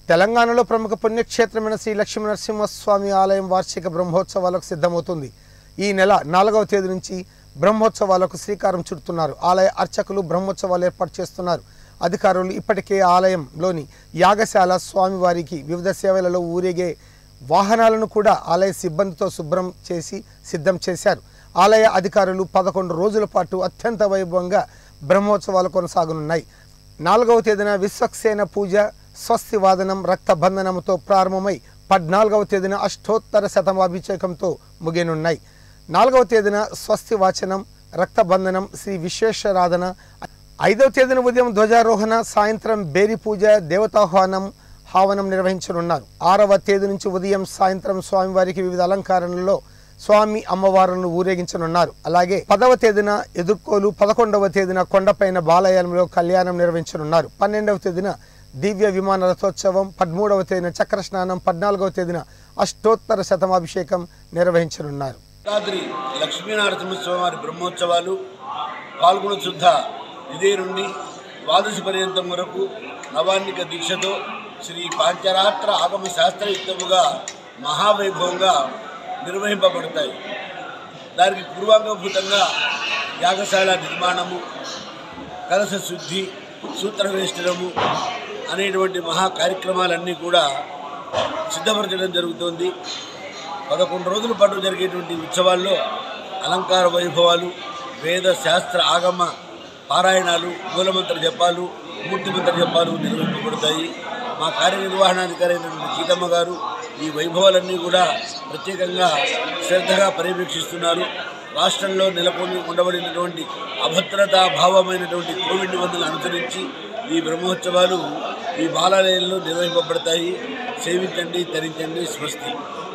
తెలంగాణలో ప్రముఖ పుణ్యక్షేత్రమైన శ్రీ లక్ష్మీ నరసింహస్వామి ఆలయం వార్షిక బ్రహ్మోత్సవాలకు సిద్ధమవుతుంది ఈ నెల నాలుగవ తేదీ నుంచి బ్రహ్మోత్సవాలకు శ్రీకారం చుడుతున్నారు ఆలయ అర్చకులు బ్రహ్మోత్సవాలు ఏర్పాటు చేస్తున్నారు అధికారులు ఇప్పటికే ఆలయంలోని యాగశాల స్వామివారికి వివిధ సేవలలో ఊరేగే వాహనాలను కూడా ఆలయ సిబ్బందితో శుభ్రం చేసి సిద్ధం చేశారు ఆలయ అధికారులు పదకొండు రోజుల పాటు అత్యంత వైభవంగా బ్రహ్మోత్సవాలు కొనసాగనున్నాయి నాలుగవ తేదీన విశ్వక్సేన పూజ స్వస్తి వాదనం రక్తబంధనంతో ప్రారంభమై పద్నాలుగవ తేదీన అష్టోత్తర శతమాభిషేకంతో ముగియనున్నాయి నాలుగవ తేదీన స్వస్తి వాచనం రక్తబంధనం శ్రీ విశ్వేశ్వరాధన ఐదవ తేదీన ఉదయం ధ్వజారోహణ సాయంత్రం బేరి పూజ దేవతాహ్వానం హావనం నిర్వహించనున్నారు ఆరవ తేదీ నుంచి ఉదయం సాయంత్రం స్వామివారికి వివిధ అలంకారణలలో స్వామి అమ్మవారులను ఊరేగించనున్నారు అలాగే పదవ తేదీన ఎదుర్కోలు పదకొండవ తేదీన కొండపైన బాలయాలంలో కళ్యాణం నిర్వహించనున్నారు పన్నెండవ తేదీన దివ్య విమాన రథోత్సవం పదమూడవ తేదీన చక్ర స్నానం పద్నాలుగవ తేదీన అష్టోత్తర శతమాభిషేకం నిర్వహించనున్నారు యాదాద్రి లక్ష్మీనరసింహస్వామి వారి బ్రహ్మోత్సవాలు పాల్గొన శుద్ధ ఇదే నుండి ద్వాదశి పర్యంతం వరకు నవాన్నిక దీక్షతో శ్రీ పాంచరాత్ర ఆగమ శాస్త్రయుక్తముగా మహావైభవంగా నిర్వహింపబడతాయి దానికి పూర్వాంగభూతంగా యాగశాల నిర్మాణము కలశ శుద్ధి సూత్రవేష్టనము అనేటువంటి మహా కార్యక్రమాలన్నీ కూడా సిద్ధపరచడం జరుగుతోంది పదకొండు రోజుల పాటు జరిగేటువంటి ఉత్సవాల్లో అలంకార వైభవాలు వేద శాస్త్ర ఆగమ పారాయణాలు మూలమంత్ర జపాలు మూర్తిమంత్ర జపాలు నిర్వహింపబడతాయి మా కార్యనిర్వహణాధికారి అయినటువంటి సీతమ్మ గారు ఈ వైభవాలన్నీ కూడా ప్రత్యేకంగా శ్రద్ధగా పర్యవేక్షిస్తున్నారు రాష్ట్రంలో నెలకొని ఉండబడినటువంటి అభద్రతా భావమైనటువంటి కోవిడ్ నిబంధనలు అనుసరించి ఈ బ్రహ్మోత్సవాలు ఈ బాలాలయంలో నిర్వహింపబడతాయి సేవించండి తరించండి స్వస్తి